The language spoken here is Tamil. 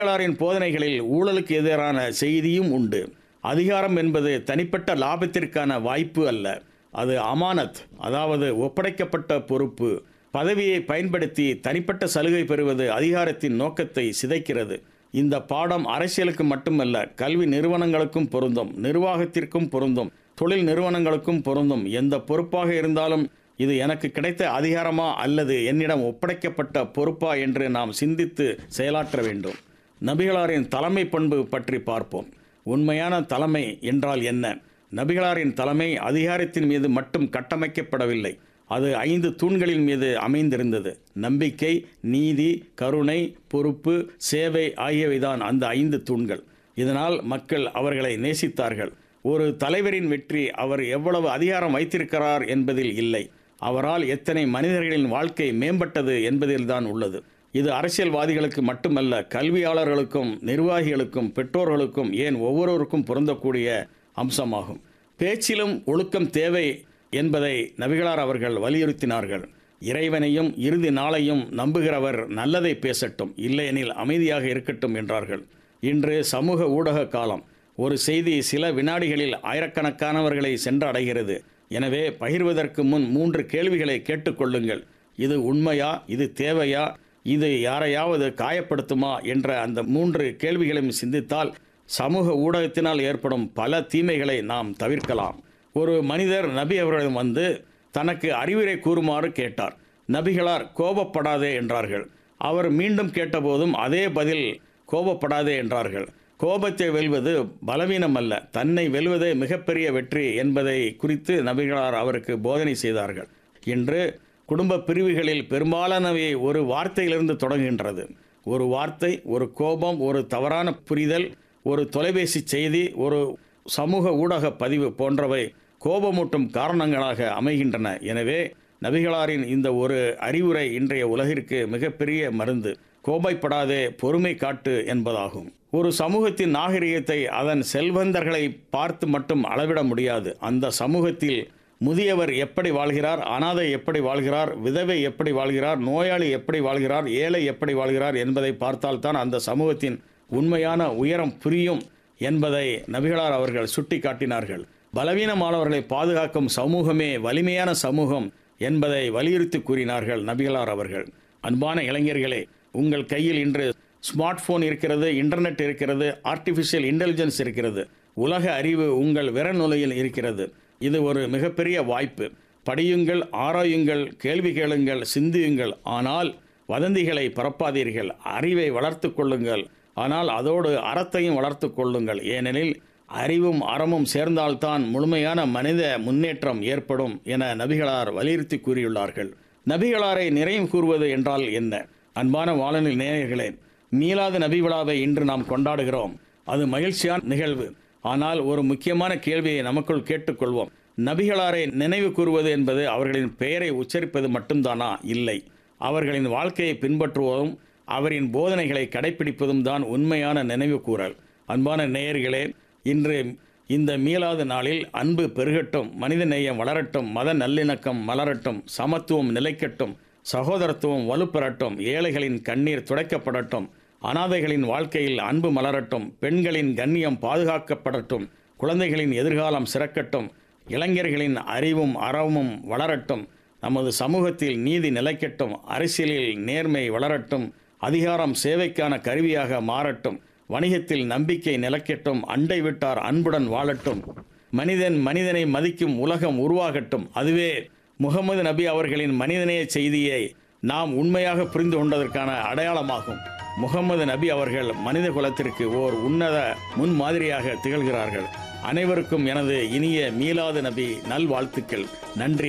நபிகளாரின் போதனைகளில் ஊழலுக்கு எதிரான செய்தியும் உண்டு அதிகாரம் என்பது தனிப்பட்ட லாபத்திற்கான வாய்ப்பு அல்ல அது அமானத் அதாவது ஒப்படைக்கப்பட்ட பொறுப்பு பதவியை பயன்படுத்தி தனிப்பட்ட சலுகை பெறுவது அதிகாரத்தின் நோக்கத்தை சிதைக்கிறது இந்த பாடம் அரசியலுக்கு மட்டுமல்ல கல்வி நிறுவனங்களுக்கும் பொருந்தும் நிர்வாகத்திற்கும் பொருந்தும் தொழில் நிறுவனங்களுக்கும் பொருந்தும் எந்த பொறுப்பாக இருந்தாலும் இது எனக்கு கிடைத்த அதிகாரமா அல்லது என்னிடம் ஒப்படைக்கப்பட்ட பொறுப்பா என்று நாம் சிந்தித்து செயலாற்ற வேண்டும் நபிகளாரின் தலைமை பண்பு பற்றி பார்ப்போம் உண்மையான தலைமை என்றால் என்ன நபிகளாரின் தலைமை அதிகாரத்தின் மீது மட்டும் கட்டமைக்கப்படவில்லை அது ஐந்து தூண்களின் மீது அமைந்திருந்தது நம்பிக்கை நீதி கருணை பொறுப்பு சேவை ஆகியவைதான் அந்த ஐந்து தூண்கள் இதனால் மக்கள் அவர்களை நேசித்தார்கள் ஒரு தலைவரின் வெற்றி அவர் எவ்வளவு அதிகாரம் வைத்திருக்கிறார் என்பதில் இல்லை அவரால் எத்தனை மனிதர்களின் வாழ்க்கை மேம்பட்டது என்பதில்தான் உள்ளது இது அரசியல்வாதிகளுக்கு மட்டுமல்ல கல்வியாளர்களுக்கும் நிர்வாகிகளுக்கும் பெற்றோர்களுக்கும் ஏன் ஒவ்வொருவருக்கும் பொருந்தக்கூடிய அம்சமாகும் பேச்சிலும் ஒழுக்கம் தேவை என்பதை நபிகளார் அவர்கள் வலியுறுத்தினார்கள் இறைவனையும் இறுதி நாளையும் நம்புகிறவர் நல்லதை பேசட்டும் இல்லையெனில் அமைதியாக இருக்கட்டும் என்றார்கள் இன்று சமூக ஊடக காலம் ஒரு செய்தி சில வினாடிகளில் ஆயிரக்கணக்கானவர்களை சென்றடைகிறது எனவே பகிர்வதற்கு முன் மூன்று கேள்விகளை கேட்டுக்கொள்ளுங்கள் இது உண்மையா இது தேவையா இது யாரையாவது காயப்படுத்துமா என்ற அந்த மூன்று கேள்விகளையும் சிந்தித்தால் சமூக ஊடகத்தினால் ஏற்படும் பல தீமைகளை நாம் தவிர்க்கலாம் ஒரு மனிதர் நபி அவர்களிடம் வந்து தனக்கு அறிவுரை கூறுமாறு கேட்டார் நபிகளார் கோபப்படாதே என்றார்கள் அவர் மீண்டும் கேட்டபோதும் அதே பதில் கோபப்படாதே என்றார்கள் கோபத்தை வெல்வது பலவீனம் அல்ல தன்னை வெல்வதே மிகப்பெரிய வெற்றி என்பதை குறித்து நபிகளார் அவருக்கு போதனை செய்தார்கள் இன்று குடும்ப பிரிவுகளில் பெரும்பாலானவை ஒரு வார்த்தையிலிருந்து தொடங்குகின்றது ஒரு வார்த்தை ஒரு கோபம் ஒரு தவறான புரிதல் ஒரு தொலைபேசி செய்தி ஒரு சமூக ஊடக பதிவு போன்றவை கோபமூட்டும் காரணங்களாக அமைகின்றன எனவே நபிகளாரின் இந்த ஒரு அறிவுரை இன்றைய உலகிற்கு மிகப்பெரிய மருந்து கோபைப்படாதே பொறுமை காட்டு என்பதாகும் ஒரு சமூகத்தின் நாகரிகத்தை அதன் செல்வந்தர்களை பார்த்து மட்டும் அளவிட முடியாது அந்த சமூகத்தில் முதியவர் எப்படி வாழ்கிறார் அனாதை எப்படி வாழ்கிறார் விதவை எப்படி வாழ்கிறார் நோயாளி எப்படி வாழ்கிறார் ஏழை எப்படி வாழ்கிறார் என்பதை பார்த்தால்தான் அந்த சமூகத்தின் உண்மையான உயரம் புரியும் என்பதை நபிகளார் அவர்கள் சுட்டி காட்டினார்கள் பலவீனமானவர்களை பாதுகாக்கும் சமூகமே வலிமையான சமூகம் என்பதை வலியுறுத்தி கூறினார்கள் நபிகளார் அவர்கள் அன்பான இளைஞர்களே உங்கள் கையில் இன்று ஸ்மார்ட் போன் இருக்கிறது இன்டர்நெட் இருக்கிறது ஆர்டிஃபிஷியல் இன்டெலிஜென்ஸ் இருக்கிறது உலக அறிவு உங்கள் விரநுலையில் இருக்கிறது இது ஒரு மிகப்பெரிய வாய்ப்பு படியுங்கள் ஆராயுங்கள் கேள்வி கேளுங்கள் சிந்தியுங்கள் ஆனால் வதந்திகளை பரப்பாதீர்கள் அறிவை வளர்த்து கொள்ளுங்கள் ஆனால் அதோடு அறத்தையும் வளர்த்து கொள்ளுங்கள் ஏனெனில் அறிவும் அறமும் சேர்ந்தால்தான் முழுமையான மனித முன்னேற்றம் ஏற்படும் என நபிகளார் வலியுறுத்தி கூறியுள்ளார்கள் நபிகளாரை நிறைவு கூறுவது என்றால் என்ன அன்பான வாழனில் நேயர்களே மீளாத நபி விழாவை இன்று நாம் கொண்டாடுகிறோம் அது மகிழ்ச்சியான நிகழ்வு ஆனால் ஒரு முக்கியமான கேள்வியை நமக்குள் கேட்டுக்கொள்வோம் நபிகளாரை நினைவு கூறுவது என்பது அவர்களின் பெயரை உச்சரிப்பது மட்டும்தானா இல்லை அவர்களின் வாழ்க்கையை பின்பற்றுவதும் அவரின் போதனைகளை கடைபிடிப்பதும் தான் உண்மையான நினைவு கூறல் அன்பான நேயர்களே இன்று இந்த மீளாத நாளில் அன்பு பெருகட்டும் மனித நேயம் வளரட்டும் மத நல்லிணக்கம் மலரட்டும் சமத்துவம் நிலைக்கட்டும் சகோதரத்துவம் வலுப்பெறட்டும் ஏழைகளின் கண்ணீர் துடைக்கப்படட்டும் அனாதைகளின் வாழ்க்கையில் அன்பு மலரட்டும் பெண்களின் கண்ணியம் பாதுகாக்கப்படட்டும் குழந்தைகளின் எதிர்காலம் சிறக்கட்டும் இளைஞர்களின் அறிவும் அறமும் வளரட்டும் நமது சமூகத்தில் நீதி நிலைக்கட்டும் அரசியலில் நேர்மை வளரட்டும் அதிகாரம் சேவைக்கான கருவியாக மாறட்டும் வணிகத்தில் நம்பிக்கை நிலைக்கட்டும் அண்டை விட்டார் அன்புடன் வாழட்டும் மனிதன் மனிதனை மதிக்கும் உலகம் உருவாகட்டும் அதுவே முகமது நபி அவர்களின் மனிதநேய செய்தியை நாம் உண்மையாக புரிந்து கொண்டதற்கான அடையாளமாகும் முகமது நபி அவர்கள் மனித குலத்திற்கு ஓர் உன்னத முன்மாதிரியாக திகழ்கிறார்கள் அனைவருக்கும் எனது இனிய மீலாது நபி நல்வாழ்த்துக்கள் நன்றி